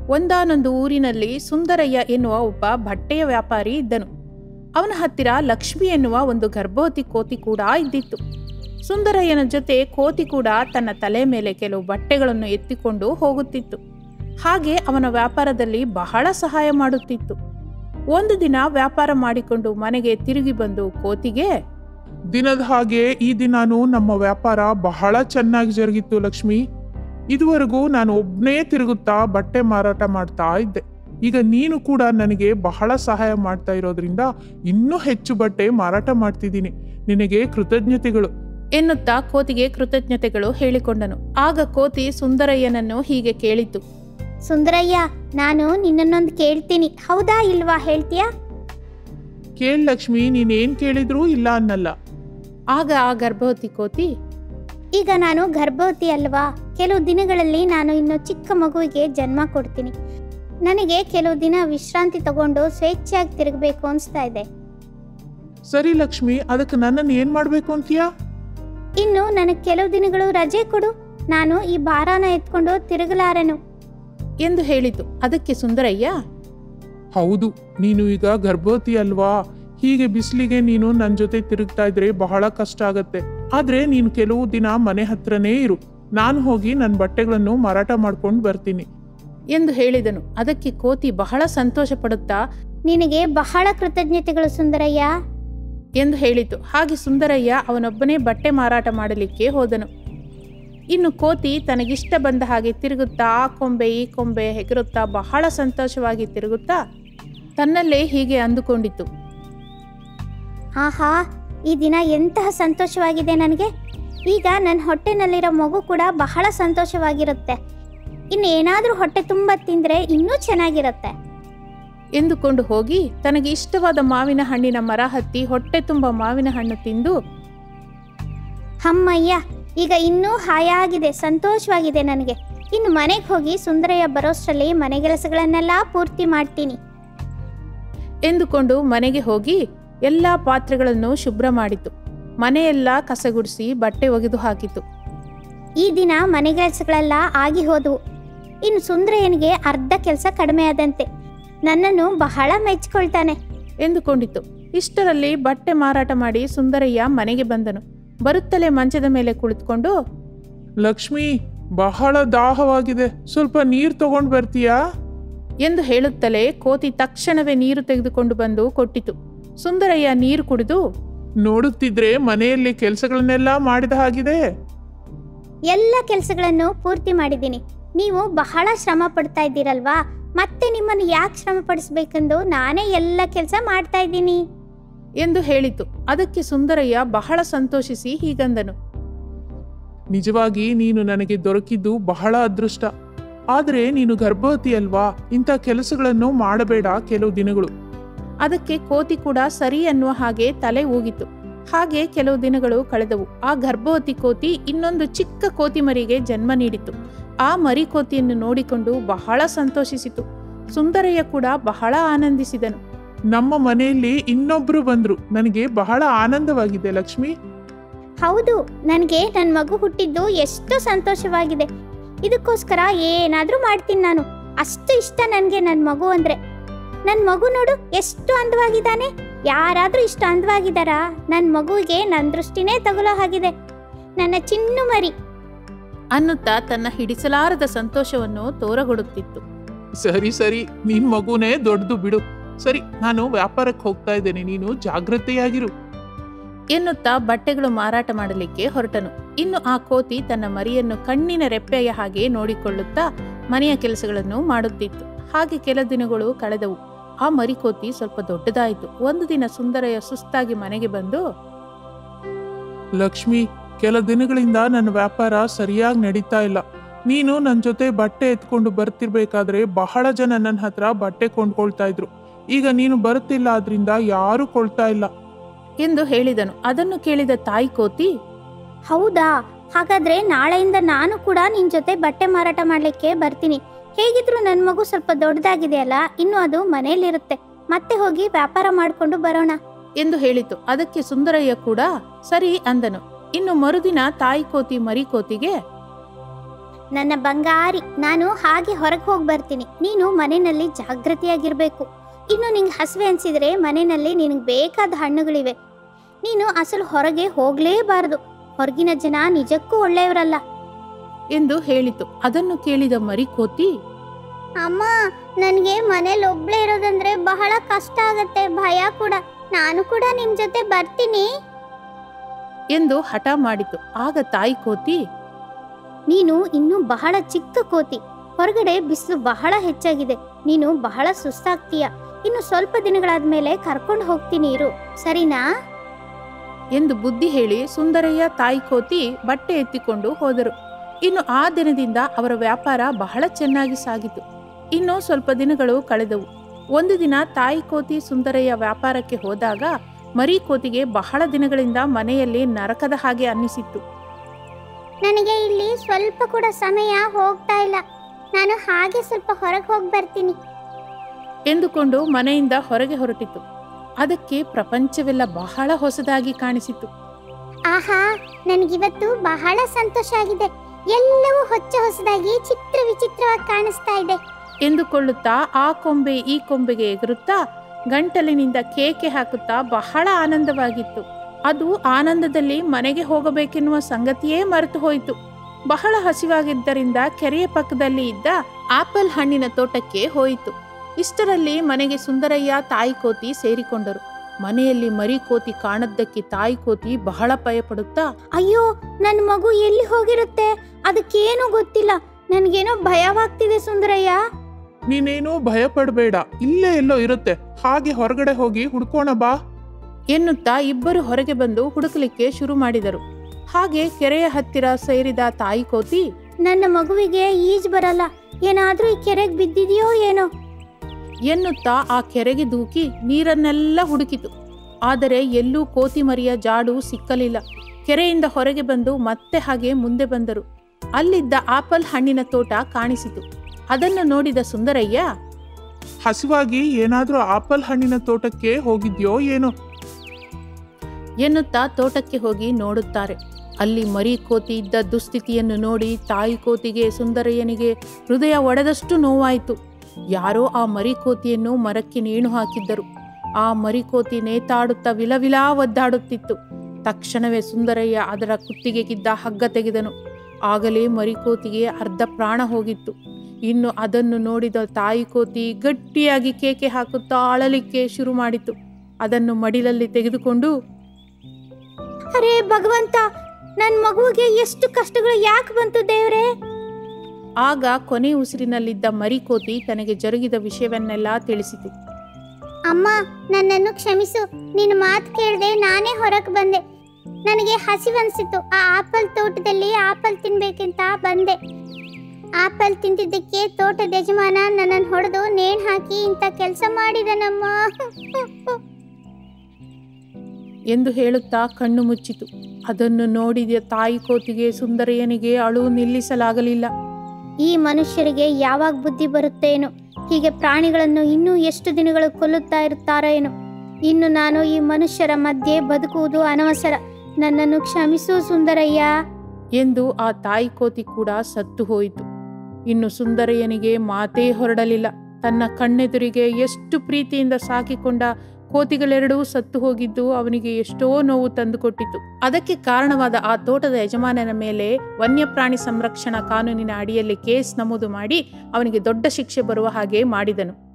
ಒಂದಾನೊಂದು ಊರಿನಲ್ಲಿ ಸುಂದರಯ್ಯ ಎನ್ನುವ ಒಬ್ಬ ಬಟ್ಟೆಯ ವ್ಯಾಪಾರಿ ಇದ್ದನು ಅವನ ಹತ್ತಿರ ಲಕ್ಷ್ಮಿ ಎನ್ನುವ ಒಂದು ಗರ್ಭವತಿ ಕೋತಿ ಕೂಡ ಇದ್ದಿತ್ತು ಸುಂದರಯ್ಯನ ಜೊತೆ ಕೋತಿ ಕೂಡ ತನ್ನ ತಲೆ ಮೇಲೆ ಕೆಲವು ಬಟ್ಟೆಗಳನ್ನು ಎತ್ತಿಕೊಂಡು ಹೋಗುತ್ತಿತ್ತು ಹಾಗೆ ಅವನ ವ್ಯಾಪಾರದಲ್ಲಿ ಬಹಳ ಸಹಾಯ ಮಾಡುತ್ತಿತ್ತು ಒಂದು ದಿನ ವ್ಯಾಪಾರ ಮಾಡಿಕೊಂಡು ಮನೆಗೆ ತಿರುಗಿ ಬಂದು ಕೋತಿಗೆ ದಿನದ ಹಾಗೆ ಈ ದಿನಾನು ನಮ್ಮ ವ್ಯಾಪಾರ ಬಹಳ ಚೆನ್ನಾಗಿ ಜರುಗಿತ್ತು ಲಕ್ಷ್ಮಿ ಇದುವರೆಗೂ ನಾನು ಒಬ್ಬನೇ ತಿರುಗುತ್ತಾ ಬಟ್ಟೆ ಮಾರಾಟ ಮಾಡ್ತಾ ಇದ್ದೆ ಈಗ ನೀನು ಕೂಡ ನನಗೆ ಬಹಳ ಸಹಾಯ ಮಾಡ್ತಾ ಇರೋದ್ರಿಂದ ಇನ್ನೂ ಹೆಚ್ಚು ಬಟ್ಟೆ ಮಾರಾಟ ಮಾಡ್ತಿದ್ದೀನಿ ನಿನಗೆ ಕೃತಜ್ಞತೆಗಳು ಎನ್ನುತ್ತಾ ಕೋತಿಗೆ ಕೃತಜ್ಞತೆಗಳು ಹೇಳಿಕೊಂಡನು ಆಗ ಕೋತಿ ಸುಂದರಯ್ಯನನ್ನು ಹೀಗೆ ಕೇಳಿತು ಸುಂದರಯ್ಯ ನಾನು ನಿನ್ನನ್ನೊಂದು ಕೇಳ್ತೀನಿ ಹೌದಾ ಇಲ್ವಾ ಹೇಳ್ತೀಯಾ ಕೇಳ್ ಲಕ್ಷ್ಮಿ ನೀನೇನ್ ಕೇಳಿದ್ರೂ ಇಲ್ಲ ಅನ್ನಲ್ಲ ಆಗ ಆ ಗರ್ಭವತಿ ಕೋತಿ ಈಗ ನಾನು ಗರ್ಭವತಿ ಅಲ್ವಾ ಕೆಲವು ದಿನಗಳಲ್ಲಿ ನಾನು ಇನ್ನು ಚಿಕ್ಕ ಮಗುವಿಗೆ ಜನ್ಮ ಕೊಡ್ತೀನಿ ನನಗೆ ಕೆಲವು ದಿನ ವಿಶ್ರಾಂತಿ ತಗೊಂಡು ಸ್ವೇಚ್ಛೆಯಾಗಿ ತಿರುಗಬೇಕು ಅನಿಸ್ತಾ ಇದೆ ಸರಿ ಲಕ್ಷ್ಮಿ ಅದಕ್ಕೆ ನನ್ನನ್ನು ಏನ್ ಮಾಡ್ಬೇಕು ಅಂತೀಯಾ ಇನ್ನು ನನಗೆ ಕೆಲವು ದಿನಗಳು ರಜೆ ಕೊಡು ನಾನು ಈ ಭಾರನ ಎತ್ಕೊಂಡು ತಿರುಗಲಾರೆನು ಎಂದು ಹೇಳಿತು ಅದಕ್ಕೆ ಸುಂದರಯ್ಯ ಹೌದು ನೀನು ಈಗ ಗರ್ಭವತಿ ಅಲ್ವಾ ಹೀಗೆ ಬಿಸಿಲಿಗೆ ನೀನು ನನ್ನ ಜೊತೆ ತಿರುಗ್ತಾ ಇದ್ರೆ ಬಹಳ ಕಷ್ಟ ಆಗತ್ತೆ ಆದ್ರೆ ನೀನು ಕೆಲವು ದಿನ ಮನೆ ಹತ್ರನೇ ಇರು ನಾನು ಹೋಗಿ ನನ್ನ ಬಟ್ಟೆಗಳನ್ನು ಮಾರಾಟ ಮಾಡ್ಕೊಂಡು ಬರ್ತೀನಿ ಎಂದು ಹೇಳಿದನು ಅದಕ್ಕೆ ಕೋತಿ ಬಹಳ ಸಂತೋಷ ಪಡುತ್ತಾ ನಿನಗೆ ಬಹಳ ಕೃತಜ್ಞತೆಗಳು ಸುಂದರಯ್ಯ ಎಂದು ಹೇಳಿತು ಹಾಗೆ ಸುಂದರಯ್ಯ ಅವನೊಬ್ಬನೇ ಬಟ್ಟೆ ಮಾರಾಟ ಮಾಡಲಿಕ್ಕೆ ಹೋದನು ಇನ್ನು ಕೋತಿ ತನಗಿಷ್ಟ ಬಂದ ಹಾಗೆ ತಿರುಗುತ್ತಾ ಆ ಕೊಂಬೆ ಈ ಕೊಂಬೆ ಹೆಗರುತ್ತಾ ಬಹಳ ಸಂತೋಷವಾಗಿ ತಿರುಗುತ್ತಾ ತನ್ನಲ್ಲೇ ಹೀಗೆ ಅಂದುಕೊಂಡಿತು ಆಹಾ ಈ ದಿನ ಎಂತಹ ಸಂತೋಷವಾಗಿದೆ ನನಗೆ ಈಗ ನನ್ನ ಹೊಟ್ಟೆನಲ್ಲಿರೋ ಮಗು ಕೂಡ ಬಹಳ ಸಂತೋಷವಾಗಿರುತ್ತೆ ಇನ್ನು ಏನಾದರೂ ಹೊಟ್ಟೆ ತುಂಬ ತಿಂದರೆ ಇನ್ನೂ ಚೆನ್ನಾಗಿರುತ್ತೆ ಎಂದುಕೊಂಡು ಹೋಗಿ ತನಗೆ ಇಷ್ಟವಾದ ಮಾವಿನ ಹಣ್ಣಿನ ಮರ ಹತ್ತಿ ಹೊಟ್ಟೆ ತುಂಬ ಮಾವಿನ ಹಣ್ಣು ತಿಂದು ಅಮ್ಮಯ್ಯ ಈಗ ಇನ್ನೂ ಹಾಯಾಗಿದೆ ಸಂತೋಷವಾಗಿದೆ ನನಗೆ ಇನ್ನು ಮನೆಗೆ ಹೋಗಿ ಸುಂದರಯ್ಯ ಬರೋಷ್ಟರಲ್ಲಿ ಮನೆಗೆಲಸಗಳನ್ನೆಲ್ಲ ಪೂರ್ತಿ ಮಾಡ್ತೀನಿ ಎಂದುಕೊಂಡು ಮನೆಗೆ ಹೋಗಿ ಎಲ್ಲ ಪಾತ್ರೆಗಳನ್ನು ಶುಭ್ರ ಮಾಡಿತು ಮನೆಯೆಲ್ಲ ಕಸಗುಡಿಸಿ ಬಟ್ಟೆ ಒಗೆದು ಹಾಕಿತು ಈ ದಿನ ಮನೆಗೆಲಸಗಳೆಲ್ಲ ಆಗಿ ಹೋದವು ಇನ್ನು ಸುಂದರಯ್ಯನಿಗೆ ಅರ್ಧ ಕೆಲಸ ಕಡಿಮೆ ಆದಂತೆ ನನ್ನನ್ನು ಬಹಳ ಮೆಚ್ಕೊಳ್ತಾನೆ ಎಂದುಕೊಂಡಿತು ಇಷ್ಟರಲ್ಲಿ ಬಟ್ಟೆ ಮಾರಾಟ ಮಾಡಿ ಸುಂದರಯ್ಯ ಮನೆಗೆ ಬಂದನು ಬರುತ್ತಲೇ ಮಂಚದ ಮೇಲೆ ಕುಳಿತುಕೊಂಡು ಲಕ್ಷ್ಮಿ ಬಹಳ ದಾಹವಾಗಿದೆ ಸ್ವಲ್ಪ ನೀರು ತಗೊಂಡ್ ಬರ್ತೀಯಾ ಎಂದು ಹೇಳುತ್ತಲೇ ಕೋತಿ ತಕ್ಷಣವೇ ನೀರು ತೆಗೆದುಕೊಂಡು ಬಂದು ಕೊಟ್ಟಿತು ಸುಂದರಯ್ಯ ನೀರು ಕುಡಿದು ನೋಡುತ್ತಿದ್ರೆ ಮನೆಯಲ್ಲಿ ಕೆಲಸಗಳನ್ನೆಲ್ಲ ಮಾಡಿದ ಹಾಗಿದೆ ಎಲ್ಲ ಕೆಲಸಗಳನ್ನು ಪೂರ್ತಿ ಮಾಡಿದ್ದೀನಿ ನೀವು ಬಹಳ ಶ್ರಮ ಪಡ್ತಾ ಇದ್ದೀರಲ್ವಾ ಮತ್ತೆ ನಿಮ್ಮನ್ನು ಯಾಕೆ ಶ್ರಮ ಪಡಿಸ್ಬೇಕೆಂದು ನಾನೇ ಎಲ್ಲ ಕೆಲಸ ಮಾಡ್ತಾ ಇದ್ದೀನಿ ಎಂದು ಹೇಳಿತು ಅದಕ್ಕೆ ಸುಂದರಯ್ಯ ಬಹಳ ಸಂತೋಷಿಸಿ ಹೀಗಂದನು ನಿಜವಾಗಿ ನೀನು ನನಗೆ ದೊರಕಿದ್ದು ಬಹಳ ಅದೃಷ್ಟ ಆದ್ರೆ ನೀನು ಗರ್ಭವತಿ ಅಲ್ವಾ ಇಂಥ ಕೆಲಸಗಳನ್ನು ಮಾಡಬೇಡ ಕೆಲವು ದಿನಗಳು ಅದಕ್ಕೆ ಕೋತಿ ಕೂಡ ಸರಿ ಅನ್ನುವ ಹಾಗೆ ತಲೆ ಊಗಿತು ಹಾಗೆ ಕೆಲವು ದಿನಗಳು ಕಳೆದವು ಆ ಗರ್ಭವತಿ ಕೋತಿ ಇನ್ನೊಂದು ಚಿಕ್ಕ ಕೋತಿ ಮರಿಗೆ ಜನ್ಮ ನೀಡಿತು ಆ ಮರಿ ಕೋತಿಯನ್ನು ನೋಡಿಕೊಂಡು ಬಹಳ ಸಂತೋಷಿಸಿತು ಸುಂದರಯ್ಯ ಕೂಡ ಬಹಳ ಆನಂದಿಸಿದನು ನಮ್ಮ ಮನೆಯಲ್ಲಿ ಇನ್ನೊಬ್ರು ಬಂದ್ರು ನನಗೆ ಬಹಳ ಆನಂದವಾಗಿದೆ ಲಕ್ಷ್ಮಿ ಹೌದು ನನಗೆ ನನ್ನ ಮಗು ಹುಟ್ಟಿದ್ದು ಎಷ್ಟು ಸಂತೋಷವಾಗಿದೆ ಇದಕ್ಕೋಸ್ಕರ ಏನಾದರೂ ಮಾಡ್ತೀನಿ ನಾನು ಅಷ್ಟು ಇಷ್ಟ ನನಗೆ ನನ್ನ ಮಗು ಅಂದರೆ ನನ್ನ ಮಗು ನೋಡು ಎಷ್ಟು ಅಂದವಾಗಿದ್ದಾನೆ ಯಾರಾದರೂ ಇಷ್ಟು ಅಂದವಾಗಿದ್ದಾರಾ ನನ್ನ ಮಗುವಿಗೆ ನನ್ನ ದೃಷ್ಟಿನೇ ತಗುಲೋ ಹಾಗಿದೆ ನನ್ನ ಚಿನ್ನು ಮರಿ ಅನ್ನುತ್ತಾ ತನ್ನ ಹಿಡಿಸಲಾರದ ಸಂತೋಷವನ್ನು ತೋರಗೊಡುತ್ತಿತ್ತು ಸರಿ ಸರಿ ನಿನ್ ಮಗುನೇ ದೊಡ್ಡದು ಬಿಡು ಸರಿ ನಾನು ವ್ಯಾಪಾರಕ್ಕೆ ಹೋಗ್ತಾ ಇದ್ದೇನೆ ನೀನು ಜಾಗ್ರತೆಯಾಗಿರು ಎನ್ನುತ್ತಾ ಬಟ್ಟೆಗಳು ಮಾರಾಟ ಮಾಡಲಿಕ್ಕೆ ಹೊರಟನು ಇನ್ನು ಆ ಕೋತಿ ತನ್ನ ಮರಿಯನ್ನು ಕಣ್ಣಿನ ರೆಪ್ಪೆಯ ಹಾಗೆ ನೋಡಿಕೊಳ್ಳುತ್ತಾ ಮನೆಯ ಕೆಲಸಗಳನ್ನು ಮಾಡುತ್ತಿತ್ತು ಹಾಗೆ ಕೆಲ ದಿನಗಳು ಕಳೆದವು ಆ ಮರಿಕೋತಿ ಸ್ವಲ್ಪ ದೊಡ್ಡದಾಯಿತು ಒಂದು ದಿನ ಸುಂದರಯ್ಯ ಸುಸ್ತಾಗಿ ಮನೆಗೆ ಬಂದು ಲಕ್ಷ್ಮಿ ಕೆಲ ದಿನಗಳಿಂದ ನನ್ನ ವ್ಯಾಪಾರ ಸರಿಯಾಗಿ ನಡೀತಾ ಇಲ್ಲ ನೀನು ನನ್ನ ಜೊತೆ ಬಟ್ಟೆ ಎತ್ಕೊಂಡು ಬರ್ತಿರ್ಬೇಕಾದ್ರೆ ಬಹಳ ಜನ ನನ್ನ ಹತ್ರ ಬಟ್ಟೆ ಕೊಂಡ್ಕೊಳ್ತಾ ಇದ್ರು ಈಗ ನೀನು ಬರುತ್ತಿಲ್ಲ ಆದ್ರಿಂದ ಯಾರು ಕೊಳ್ತಾ ಇಲ್ಲ ಎಂದು ಹೇಳಿದನು ಅದನ್ನು ಕೇಳಿದ ತಾಯಿ ಕೋತಿ ಹೌದಾ ಹಾಗಾದ್ರೆ ನಾಳೆಯಿಂದ ನಾನು ಕೂಡ ನಿನ್ನ ಜೊತೆ ಬಟ್ಟೆ ಮಾರಾಟ ಮಾಡಲಿಕ್ಕೆ ಬರ್ತೀನಿ ಹೇಗಿದ್ರು ನನ್ನ ಮಗು ಸ್ವಲ್ಪ ದೊಡ್ಡದಾಗಿದೆಯಲ್ಲ ಇನ್ನು ಅದು ಮನೆಯಲ್ಲಿರುತ್ತೆ ಮತ್ತೆ ಹೋಗಿ ವ್ಯಾಪಾರ ಮಾಡಿಕೊಂಡು ಬರೋಣ ಎಂದು ಹೇಳಿತು ಅದಕ್ಕೆ ಸುಂದರಯ್ಯ ಕೂಡ ಸರಿ ಅಂದನು ಇನ್ನು ಮರುದಿನ ತಾಯಿ ಕೋತಿ ಮರಿ ಕೋತಿಗೆ ನನ್ನ ಬಂಗಾರಿ ನಾನು ಹಾಗೆ ಹೊರಗೆ ಹೋಗಿ ಬರ್ತೀನಿ ನೀನು ಮನೆಯಲ್ಲಿ ಜಾಗೃತಿಯಾಗಿರ್ಬೇಕು ಇನ್ನು ನಿಂಗೆ ಹಸಿವೆ ಅನ್ಸಿದ್ರೆ ಮನೆಯಲ್ಲಿ ನಿನಗೆ ಬೇಕಾದ ಹಣ್ಣುಗಳಿವೆ ನೀನು ಅಸಲು ಹೊರಗೆ ಹೋಗಲೇಬಾರದು ಹೊರಗಿನ ಜನ ನಿಜಕ್ಕೂ ಒಳ್ಳೆಯವರಲ್ಲ ಎಂದು ಹೇಳಿತು ಅದನ್ನು ಕೇಳಿದ ಮರಿಕೋತಿ ಅಮ್ಮ ನನಗೆ ಮನೇಲಿ ಒಬ್ಳೇ ಇರೋದಂದ್ರೆ ಬಹಳ ಕಷ್ಟ ಆಗತ್ತೆ ಭಯ ಕೂಡ ನಾನು ಕೂಡ ನಿಮ್ ಜೊತೆ ಬರ್ತೀನಿ ಎಂದು ಹಠ ಮಾಡಿತು ಆಗ ತಾಯಿ ಕೋತಿ ನೀನು ಇನ್ನೂ ಬಹಳ ಚಿಕ್ಕ ಕೋತಿ ಹೊರಗಡೆ ಬಿಸಿಲು ಬಹಳ ಹೆಚ್ಚಾಗಿದೆ ನೀನು ಬಹಳ ಸುಸ್ತಾಗ್ತೀಯ ಇನ್ನು ಸ್ವಲ್ಪ ದಿನಗಳಾದ್ಮೇಲೆ ಕರ್ಕೊಂಡು ಹೋಗ್ತೀನಿ ಇರು ಸರಿನಾ ಎಂದು ಬುದ್ಧಿ ಹೇಳಿ ಸುಂದರಯ್ಯ ತಾಯಿ ಕೋತಿ ಬಟ್ಟೆ ಎತ್ತಿಕೊಂಡು ಹೋದರು ಇನ್ನು ಆ ದಿನದಿಂದ ಅವರ ವ್ಯಾಪಾರ ಬಹಳ ಚೆನ್ನಾಗಿ ಸಾಗಿತು ಇನ್ನು ಸ್ವಲ್ಪ ದಿನಗಳು ಕಳೆದವು ಒಂದು ದಿನ ತಾಯಿ ಕೋತಿ ಸುಂದರಯ್ಯ ವ್ಯಾಪಾರಕ್ಕೆ ಹೋದಾಗ ಮರಿ ಕೋತಿಗೆ ಬಹಳ ದಿನಗಳಿಂದ ಮನೆಯಲ್ಲಿ ನರಕದ ಹಾಗೆ ಅನ್ನಿಸಿತ್ತು ನನಗೆ ಇಲ್ಲಿ ಸ್ವಲ್ಪ ಕೂಡ ಸಮಯ ಹೋಗ್ತಾ ಇಲ್ಲ ನಾನು ಹಾಗೆ ಸ್ವಲ್ಪ ಹೊರಗೆ ಹೋಗಿ ಬರ್ತೀನಿ ಎಂದುಕೊಂಡು ಮನೆಯಿಂದ ಹೊರಗೆ ಹೊರಟಿತು ಅದಕ್ಕೆ ಪ್ರಪಂಚವೆಲ್ಲ ಬಹಳ ಹೊಸದಾಗಿ ಕಾಣಿಸಿತು ಆಹಾ ನನಗಿವತ್ತು ಬಹಳ ಸಂತೋಷ ಆಗಿದೆ ಎಲ್ಲವೂ ಹೊಚ್ಚ ಹೊಸದಾಗಿ ಚಿತ್ರ ವಿಚಿತ್ರವಾಗಿ ಕಾಣಿಸ್ತಾ ಇದೆ ಎಂದುಕೊಳ್ಳುತ್ತಾ ಆ ಕೊಂಬೆ ಈ ಕೊಂಬೆಗೆ ಎಗರುತ್ತಾ ಗಂಟಲಿನಿಂದ ಕೇಕೆ ಹಾಕುತ್ತಾ ಬಹಳ ಆನಂದವಾಗಿತ್ತು ಅದು ಆನಂದದಲ್ಲಿ ಮನೆಗೆ ಹೋಗಬೇಕೆನ್ನುವ ಸಂಗತಿಯೇ ಮರೆತು ಹೋಯಿತು ಬಹಳ ಹಸಿವಾಗಿದ್ದರಿಂದ ಕೆರೆಯ ಪಕ್ಕದಲ್ಲಿ ಇದ್ದ ಆಪಲ್ ಹಣ್ಣಿನ ತೋಟಕ್ಕೆ ಹೋಯಿತು ಇಷ್ಟರಲ್ಲಿ ಮನೆಗೆ ಸುಂದರಯ್ಯ ತಾಯಿ ಕೋತಿ ಸೇರಿಕೊಂಡರು ಮನೆಯಲ್ಲಿ ಮರಿ ಕೋತಿ ಕಾಣದ್ದಕ್ಕೆ ತಾಯಿ ಕೋತಿ ಬಹಳ ಭಯಪಡುತ್ತಾ ಅಯ್ಯೋ ನನ್ನ ಮಗು ಎಲ್ಲಿ ಹೋಗಿರುತ್ತೆ ಅದಕ್ಕೇನು ಗೊತ್ತಿಲ್ಲ ನನಗೇನೋ ಭಯವಾಗ್ತಿದೆ ಸುಂದರಯ್ಯ ನೀನೇನು ಭಯ ಪಡಬೇಡ ಇಲ್ಲೇ ಎಲ್ಲೋ ಇರುತ್ತೆ ಹಾಗೆ ಹೊರಗಡೆ ಹೋಗಿ ಹುಡ್ಕೋಣ ಬಾ ಎನ್ನುತ್ತಾ ಇಬ್ಬರು ಹೊರಗೆ ಬಂದು ಹುಡುಕಲಿಕ್ಕೆ ಶುರು ಮಾಡಿದರು ಹಾಗೆ ಕೆರೆಯ ಹತ್ತಿರ ಸೇರಿದ ತಾಯಿ ಕೋತಿ ನನ್ನ ಮಗುವಿಗೆ ಈಜ್ ಬರಲ್ಲ ಏನಾದ್ರೂ ಈ ಕೆರೆಗೆ ಬಿದ್ದಿದೆಯೋ ಏನೋ ಎನ್ನುತ್ತಾ ಆ ಕೆರೆಗೆ ದೂಕಿ ನೀರನ್ನೆಲ್ಲ ಹುಡುಕಿತು ಆದರೆ ಎಲ್ಲೂ ಕೋತಿ ಮರಿಯ ಜಾಡು ಸಿಕ್ಕಲಿಲ್ಲ ಕೆರೆಯಿಂದ ಹೊರಗೆ ಬಂದು ಮತ್ತೆ ಹಾಗೆ ಮುಂದೆ ಬಂದರು ಅಲ್ಲಿದ್ದ ಆಪಲ್ ಹಣ್ಣಿನ ತೋಟ ಕಾಣಿಸಿತು ಅದನ್ನು ನೋಡಿದ ಸುಂದರಯ್ಯ ಹಸಿವಾಗಿ ಏನಾದ್ರೂ ಆಪಲ್ ಹಣ್ಣಿನ ತೋಟಕ್ಕೆ ಹೋಗಿದ್ಯೋ ಏನೋ ಎನ್ನುತ್ತಾ ತೋಟಕ್ಕೆ ಹೋಗಿ ನೋಡುತ್ತಾರೆ ಅಲ್ಲಿ ಮರಿ ಕೋತಿ ಇದ್ದ ದುಸ್ಥಿತಿಯನ್ನು ನೋಡಿ ತಾಯಿ ಕೋತಿಗೆ ಸುಂದರಯ್ಯನಿಗೆ ಹೃದಯ ಒಡೆದಷ್ಟು ನೋವಾಯಿತು ಯಾರೋ ಆ ಮರಿ ಕೋತಿಯನ್ನು ಮರಕ್ಕೆ ನೇಣು ಹಾಕಿದ್ದರು ಆ ಮರಿ ಕೋತಿ ನೇತಾಡುತ್ತಾ ವಿಲವಿಲಾ ಒದ್ದಾಡುತ್ತಿತ್ತು ತಕ್ಷಣವೇ ಸುಂದರಯ್ಯ ಅದರ ಕುತ್ತಿಗೆಗಿದ್ದ ಹಗ್ಗ ತೆಗೆದನು ಆಗಲೇ ಮರಿಕೋತಿಗೆ ಅರ್ಧ ಪ್ರಾಣ ಹೋಗಿತ್ತು ಇನ್ನು ಅದನ್ನು ನೋಡಿದ ತಾಯಿ ಕೋತಿ ಗಟ್ಟಿಯಾಗಿ ಕೇಕೆ ಹಾಕುತ್ತಾ ಅಳಲಿಕ್ಕೆ ಶುರು ಮಾಡಿತು ಅದನ್ನು ಮಡಿಲಲ್ಲಿ ತೆಗೆದುಕೊಂಡು ಅರೇ ಭಗವಂತ ನನ್ನ ಮಗುವಿಗೆ ಎಷ್ಟು ಕಷ್ಟಗಳು ಯಾಕೆ ಬಂತು ದೇವ್ರೆ ಆಗ ಕೊನೆ ಉಸಿರಿನಲ್ಲಿದ್ದ ಮರಿಕೋತಿ ತನಗೆ ಜರುಗಿದ ವಿಷಯವನ್ನೆಲ್ಲ ತಿಳಿಸಿತು ಅಮ್ಮ ನನ್ನನ್ನು ಕ್ಷಮಿಸು ನಿನ್ನ ಮಾತು ಕೇಳದೆ ನಾನೇ ಹೊರಗೆ ಬಂದೆ ನನಗೆ ಹಸಿವನ್ಸಿತ್ತು ಆ ಆಪಲ್ ತೋಟದಲ್ಲಿ ಆಪಲ್ ತಿನ್ಬೇಕಂತ ಬಂದೆ ಆಪಲ್ ತಿಂದಿದ್ದಕ್ಕೆ ತೋಟದ ಯಜಮಾನ ನನ್ನನ್ನು ಹೊಡೆದು ನೇಣು ಹಾಕಿ ಇಂಥ ಕೆಲಸ ಮಾಡಿದನಮ್ಮ ಎಂದು ಹೇಳುತ್ತಾ ಕಣ್ಣು ಮುಚ್ಚಿತು ಅದನ್ನು ನೋಡಿದ ತಾಯಿ ಕೋತಿಗೆ ಸುಂದರಯ್ಯನಿಗೆ ಅಳು ನಿಲ್ಲಿಸಲಾಗಲಿಲ್ಲ ಈ ಮನುಷ್ಯರಿಗೆ ಯಾವಾಗ ಬುದ್ಧಿ ಬರುತ್ತೇನೋ ಹೀಗೆ ಪ್ರಾಣಿಗಳನ್ನು ಇನ್ನೂ ಎಷ್ಟು ದಿನಗಳು ಕೊಲ್ಲುತ್ತಾ ಇರುತ್ತಾರೋ ಏನೋ ಇನ್ನು ನಾನು ಈ ಮನುಷ್ಯರ ಮಧ್ಯೆ ಬದುಕುವುದು ಅನವಸರ ನನ್ನನ್ನು ಕ್ಷಮಿಸು ಸುಂದರಯ್ಯ ಎಂದು ಆ ತಾಯಿ ಕೋತಿ ಕೂಡ ಸತ್ತು ಹೋಯಿತು ಇನ್ನು ಸುಂದರಯ್ಯನಿಗೆ ಮಾತೇ ಹೊರಡಲಿಲ್ಲ ತನ್ನ ಕಣ್ಣೆದುರಿಗೆ ಎಷ್ಟು ಪ್ರೀತಿಯಿಂದ ಸಾಕಿಕೊಂಡ ಕೋತಿಗಳೆರಡೂ ಸತ್ತು ಹೋಗಿದ್ದು ಅವನಿಗೆ ಎಷ್ಟೋ ನೋವು ತಂದುಕೊಟ್ಟಿತು ಅದಕ್ಕೆ ಕಾರಣವಾದ ಆ ತೋಟದ ಯಜಮಾನನ ಮೇಲೆ ವನ್ಯಪ್ರಾಣಿ ಸಂರಕ್ಷಣಾ ಕಾನೂನಿನ ಅಡಿಯಲ್ಲಿ ಕೇಸ್ ನಮೂದು ಮಾಡಿ ಅವನಿಗೆ ದೊಡ್ಡ ಶಿಕ್ಷೆ ಬರುವ ಹಾಗೆ ಮಾಡಿದನು